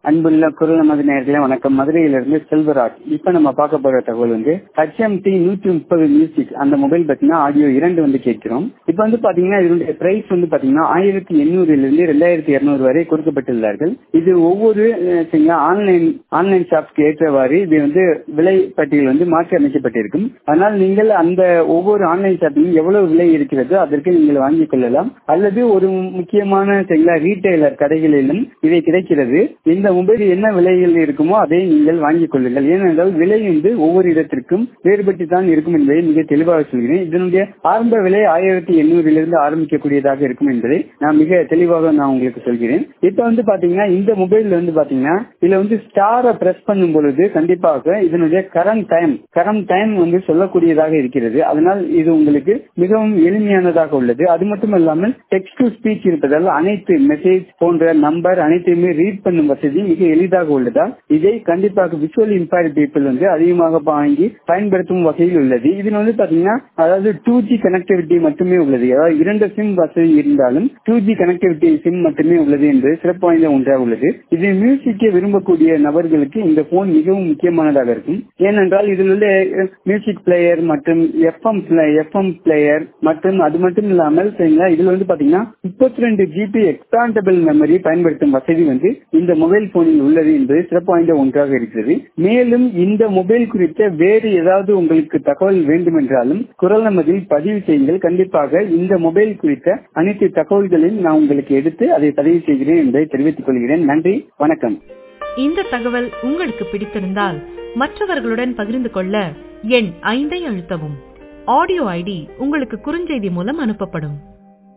அன்புள்ள குரல் நமது நேர்களே வணக்கம் மதுரையிலிருந்து செல்வராஜ் இப்ப நம்ம பார்க்க போற தகவல் வந்து ஹச்எம்டி நூற்றி முப்பது மியூசிக் அந்த மொபைல் பாத்தீங்கன்னா ஆடியோ இரண்டு வந்து கேட்கிறோம் இப்ப வந்து பாத்தீங்கன்னா இதனுடைய பிரைஸ் வந்து பாத்தீங்கன்னா ஆயிரத்தி எண்ணூறுல இருந்து ரெண்டாயிரத்தி இருநூறு வரை கொடுக்கப்பட்டுள்ளார்கள் இது ஒவ்வொரு ஆன்லைன் ஆன்லைன் ஷாப்ஸ்க்கு ஏற்றவாறு இது வந்து விலை பட்டியல் வந்து மாற்றி அமைக்கப்பட்டிருக்கும் அதனால் நீங்கள் அந்த ஒவ்வொரு ஆன்லைன் ஷாப்பிலும் எவ்வளவு விலை இருக்கிறதோ அதற்கு நீங்கள் வாங்கிக் கொள்ளலாம் அல்லது ஒரு முக்கியமான ரீட்டைலர் கடைகளிலும் இதை கிடைக்கிறது இந்த மொபைல் என்ன விலையில் இருக்குமோ அதை நீங்கள் வாங்கிக் கொள்ளுங்கள் ஏனென்றால் விலை வந்து ஒவ்வொரு இடத்திற்கும் வேறுபட்டு தான் இருக்கும் என்பதை மிக தெளிவாக சொல்கிறேன் இதனுடைய ஆரம்ப விலை ஆயிரத்தி எண்ணூறிலிருந்து ஆரம்பிக்கக்கூடியதாக இருக்கும் என்பதை நான் மிக தெளிவாக நான் உங்களுக்கு சொல்கிறேன் இப்ப வந்து பாத்தீங்கன்னா இந்த மொபைல் வந்து பாத்தீங்கன்னா இதுல வந்து ஸ்டாரை பிரஸ் பண்ணும் பொழுது கண்டிப்பாக இதனுடைய கரண்ட் டைம் கரண்ட் டைம் வந்து சொல்லக்கூடியதாக இருக்கிறது அதனால் இது உங்களுக்கு மிகவும் எளிமையானதாக உள்ளது அது மட்டும் இல்லாமல் டெக்ஸ்ட் டு ஸ்பீச் இருப்பதால் அனைத்து மெசேஜ் போன்ற நம்பர் அனைத்தையுமே ரீட் பண்ணும் வசதி மிக எளிதாக உள்ளதால் இதை கண்டிப்பாக விஷுவல் இம்பேர்ட் பீப்புள் வந்து அதிகமாக வாங்கி பயன்படுத்தும் வகையில் உள்ளது இதில் வந்து பாத்தீங்கன்னா அதாவது டூ ஜி கனெக்டிவிட்டி மட்டுமே உள்ளது அதாவது இரண்டு சிம் வசதி இருந்தாலும் டூ ஜி கனெக்டிவிட்டி சிம் மட்டுமே உள்ளது என்பது சிறப்பு வாய்ந்த ஒன்றாக உள்ளது இது மியூசிக்கை விரும்பக்கூடிய நபர்களுக்கு இந்த போன் மிகவும் முக்கியமானதாக இருக்கும் ஏனென்றால் இதில் உள்ள மியூசிக் பிளேயர் மற்றும் எஃப்எம் எஃப்எம் பிளேயர் மற்றும் அது மட்டும் இல்லாமல் இதுல வந்து பாத்தீங்கன்னா முப்பத்தி ரெண்டு ஜிபி எக்ஸ்பாண்டபிள் மெமரி பயன்படுத்தும் வசதி வந்து இந்த மொபைல் போனில் உள்ளது என்பது சிறப்பு வாய்ந்த ஒன்றாக இருக்கிறது மேலும் இந்த மொபைல் குறித்த வேறு ஏதாவது உங்களுக்கு தகவல் வேண்டுமென்றாலும் குரல் நமதில் பதிவு செய்யுங்கள் கண்டிப்பாக இந்த மொபைல் குறித்த அனைத்து தகவல்களையும் நான் உங்களுக்கு எடுத்து அதை பதிவு செய்கிறேன் என்பதை தெரிவித்துக் கொள்கிறேன் நன்றி வணக்கம் இந்த தகவல் உங்களுக்கு பிடித்திருந்தால் மற்றவர்களுடன் பகிர்ந்து கொள்ள எண் ஐந்தை அழுத்தவும் ஆடியோ ஐடி உங்களுக்கு குறுஞ்செய்தி மூலம் அனுப்பப்படும்